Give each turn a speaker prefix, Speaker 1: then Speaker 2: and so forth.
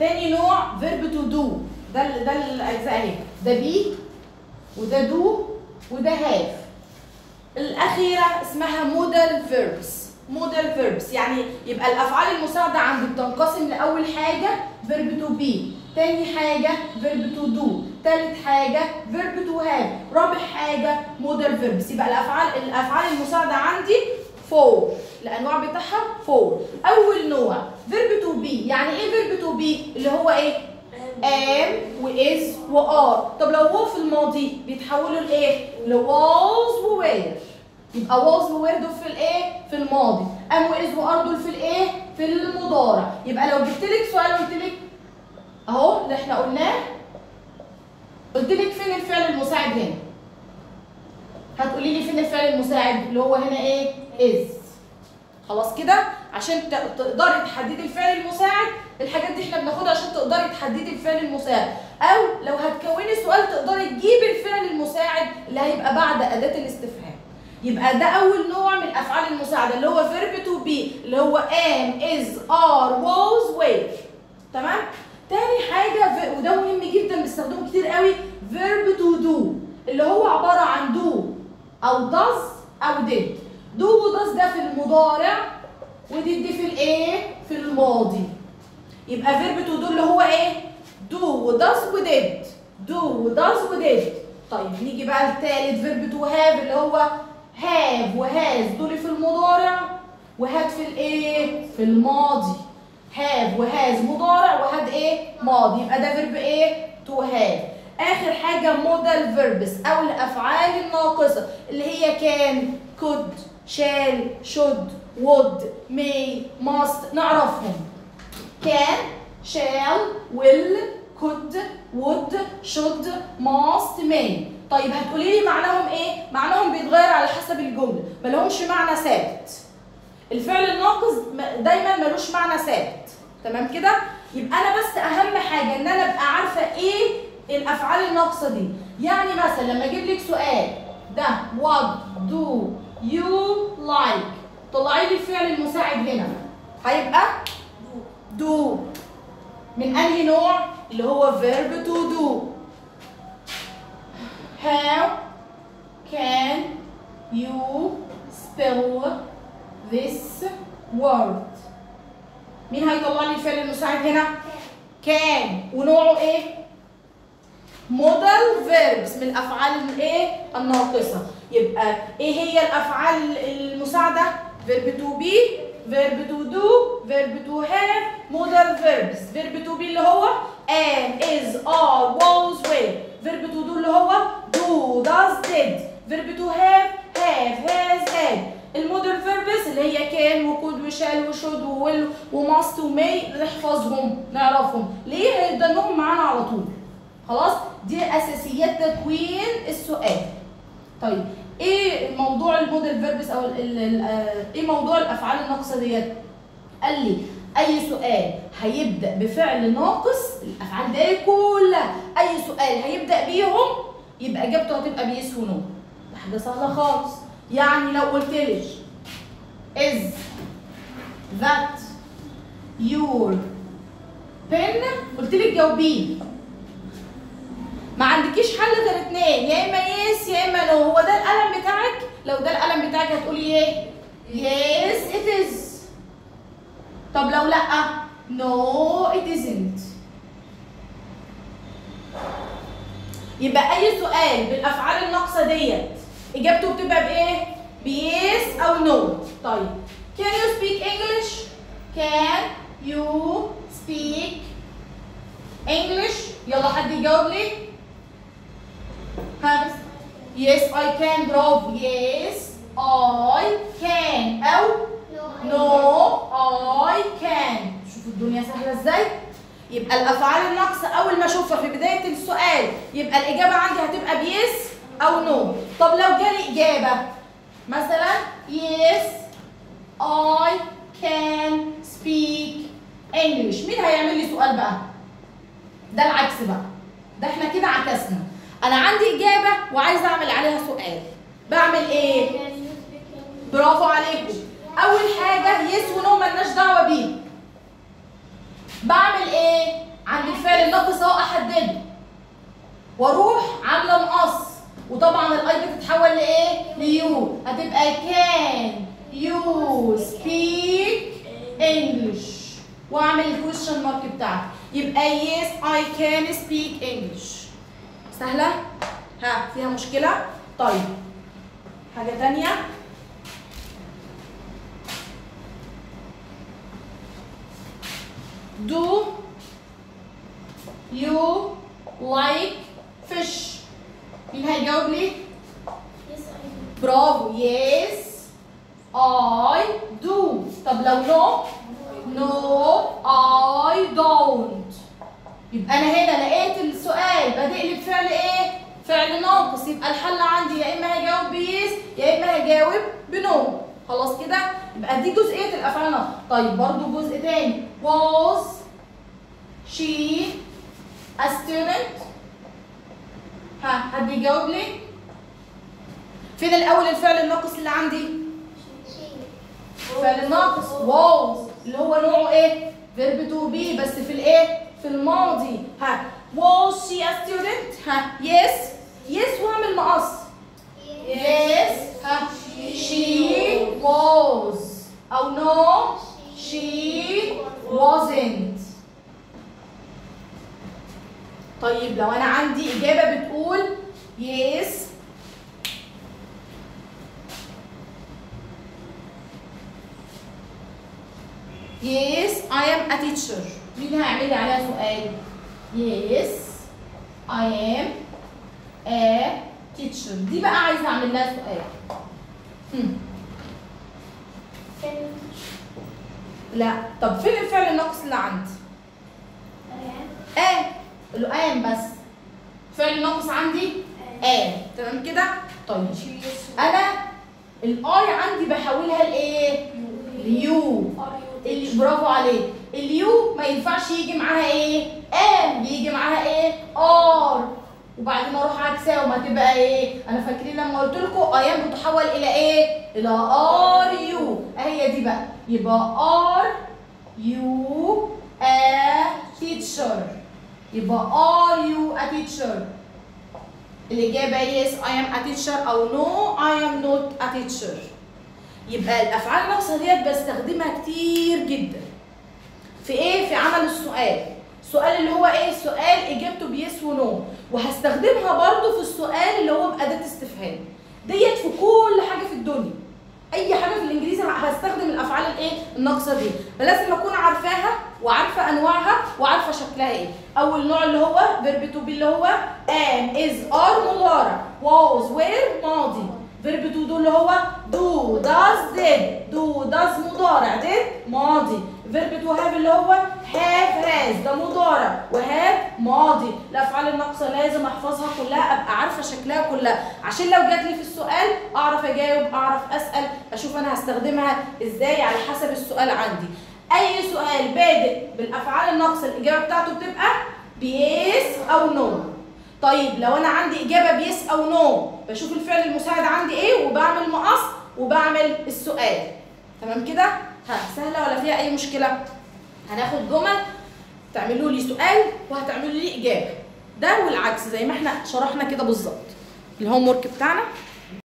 Speaker 1: تاني نوع فيرب تو دو ده ال- ده الاجزاء اهي ده بي وده دو وده هاف الاخيره اسمها مودال فيربس مودال فيربس يعني يبقى الافعال المساعده عندي بتنقسم لاول حاجه فيرب تو بي تاني حاجه فيرب تو دو تالت حاجه فيرب تو هاف رابع حاجه مودال فيربس يبقى الافعال الافعال المساعده عندي فور الانواع بتاعها فور اول نوع فيرب تو بي يعني ايه فيرب تو بي اللي هو ايه ام واز وار طب لو هو في الماضي بيتحولوا لايه لواز ووير يبقى واز ووير دول في الايه في الماضي ام واز وار دول في الايه في المضارع يبقى لو جبت لك سؤال قلت لك اهو اللي احنا قلناه قلت لك فين الفعل المساعد هنا هتقولي لي فين الفعل المساعد اللي هو هنا ايه از خلاص كده عشان ت- تقدري تحددي الفعل المساعد الحاجات دي احنا بناخدها عشان تقدري تحددي الفعل المساعد او لو هتكوني سؤال تقدري تجيبي الفعل المساعد اللي هيبقى بعد اداه الاستفهام يبقى ده اول نوع من الافعال المساعده اللي هو فيرب تو بي اللي هو am is are was were تمام تاني حاجه ف- وده مهم جدا بنستخدمه كتير قوي verb to do اللي هو عباره عن do او does او did do و does ده في المضارع ودي دي في الايه في الماضي يبقى فيرب تو دو اللي هو ايه do وداز وديد do وداز وديد طيب نيجي بقى للتالت فيرب تو هاف اللي هو هاف وهاز دول في المضارع وهاد في الايه في الماضي هاف وهاز مضارع وهاد ايه ماضي يبقى ده فيرب ايه تو هاف اخر حاجه مودال فيربس او الافعال الناقصه اللي هي كان could shall should would may must نعرفهم can shall will could would should must may طيب هتقولي لي معناهم ايه معناهم بيتغير على حسب الجمله ما لهمش معنى ثابت الفعل الناقص م- دايما ملوش معنى ثابت تمام كده يبقى انا بس اهم حاجه ان انا ابقى عارفه ايه الافعال الناقصه دي يعني مثلا لما اجيب لك سؤال ده what do you like طلعي لي الفعل المساعد هنا هيبقى do من انهي نوع اللي هو verb to do how can you spell this word مين هيطلع لي الفعل المساعد هنا كان ونوعه ايه مودال فيربس من الافعال الايه الناقصه يبقى ايه هي الافعال المساعده فيرب تو بي فيرب تو دو فيرب تو هاف مودال فيربس فيرب تو بي اللي هو am is are was were فيرب تو دو اللي هو do does did فيرب تو have have has had المودال فيربس اللي هي كان وكود وشال وشود وويل وماست وماي نحفظهم نعرفهم ليه هيفضلوا معانا على طول خلاص دي اساسيات تكوين السؤال طيب ايه موضوع الموديل فيربس او ال ال ال آه، ايه موضوع الافعال الناقصه ديت قال لي اي سؤال هيبدا بفعل ناقص الافعال دي كلها اي سؤال هيبدا بيهم يبقى اجابته هتبقى بيس ونو ده حاجه سهله خالص يعني لو قلت لك is that your pen قلت لك جاوبيه ما عندكيش حل غير اتنين يا اما يس يا اما نو هو ده القلم بتاعك لو ده القلم بتاعك هتقولي ايه يس ات از طب لو لا نو ات ازنت يبقى اي سؤال بالافعال الناقصه ديت اجابته بتبقى بايه بيس او نو طيب can you speak english can you speak english يلا حد يجاوب لي ها yes I can برافو yes I can او no I can شوفوا الدنيا سهله ازاي يبقى الافعال الناقصه اول ما اشوفها في بدايه السؤال يبقى الاجابه عندي هتبقى بيس او نو طب لو جالي اجابه مثلا yes I can speak English مين هيعمل لي سؤال بقى ده العكس بقى ده احنا كده عكسنا انا عندي اجابه وعايزه اعمل عليها سؤال بعمل ايه برافو عليكم اول حاجه يس ونو ملناش دعوه بيه بعمل ايه عند الفعل الناقص اهو احدده واروح عامله مقص وطبعا الاي بتتحول لايه ليو هتبقى كان يو سبيك انجلش واعمل الكويشن مارك بتاعتي يبقى yes I can speak English سهلة؟ ها فيها مشكلة؟ طيب حاجة تانية Do you like fish؟ مين هيجاوب لي؟
Speaker 2: Yes, I do.
Speaker 1: برافو yes I do طب لو no no I don't يبقى انا هنا لقيت السؤال بادئ لي بفعل ايه فعل ناقص يبقى الحل عندي يا اما هجاوب بيس يا اما هجاوب بنو خلاص كده يبقى دي جزئيه الافعال الناقصه طيب برضو جزء تاني was she a student ها حد يجاوب لي فين الاول الفعل الناقص اللي عندي فعل ناقص was اللي هو نوعه ايه verb to be بس في الايه في الماضي ها was she a student ها yes yes واعمل مقص yes ها she was او no she wasn't طيب لو انا عندي اجابه بتقول yes Yes, I am a teacher. مين هيعمل لي عليها سؤال؟ Yes, I am a teacher. دي بقى عايزة أعمل لها سؤال. هم. لا، طب فين الفعل الناقص اللي عندي؟ آه، اللي آم بس. الفعل الناقص عندي آم، تمام كده؟ طيب أنا الآي عندي بحولها لإيه؟ ليو. اللي برافو عليك اليو ما ينفعش يجي معاها ايه ام بيجي معاها ايه ار وبعدين اروح عكسها وما تبقى ايه انا فاكرين لما قلت لكم ايام بتحول الى ايه الى ار يو اهي دي بقى يبقى ار يو ا تيتشر يبقى ار يو ا تيتشر الاجابه يس اي ام ا تيتشر او نو اي ام نوت ا تيتشر يبقى الافعال الناقصه ديت بستخدمها كتير جدا في ايه في عمل السؤال السؤال اللي هو ايه سؤال اجابته بيس ونو وهستخدمها برضو في السؤال اللي هو باداه استفهام ديت في كل حاجه في الدنيا اي حاجه في الانجليزي هستخدم الافعال الايه الناقصه دي فلازم اكون عارفاها وعارفه انواعها وعارفه شكلها ايه اول نوع اللي هو فيرب تو بي اللي هو am is are مضارع was were ماضي فيرب تو دو اللي هو do does did do does مضارع did ماضي فيرب تو هاف اللي هو have has ده مضارع وهاف ماضي الافعال الناقصه لازم احفظها كلها ابقى عارفه شكلها كلها عشان لو جات لي في السؤال اعرف اجاوب اعرف اسال اشوف انا هستخدمها ازاي على حسب السؤال عندي اي سؤال بادئ بالافعال الناقصه الاجابه بتاعته بتبقى بيس او نو طيب لو انا عندي اجابه بيس او نو بشوف الفعل المساعد عندي ايه وبعمل مقص وبعمل السؤال تمام كده ها سهله ولا فيها اي مشكله هناخد جمل تعملوا لي سؤال وهتعملوا لي اجابه ده والعكس زي ما احنا شرحنا كده بالظبط الهوم ورك بتاعنا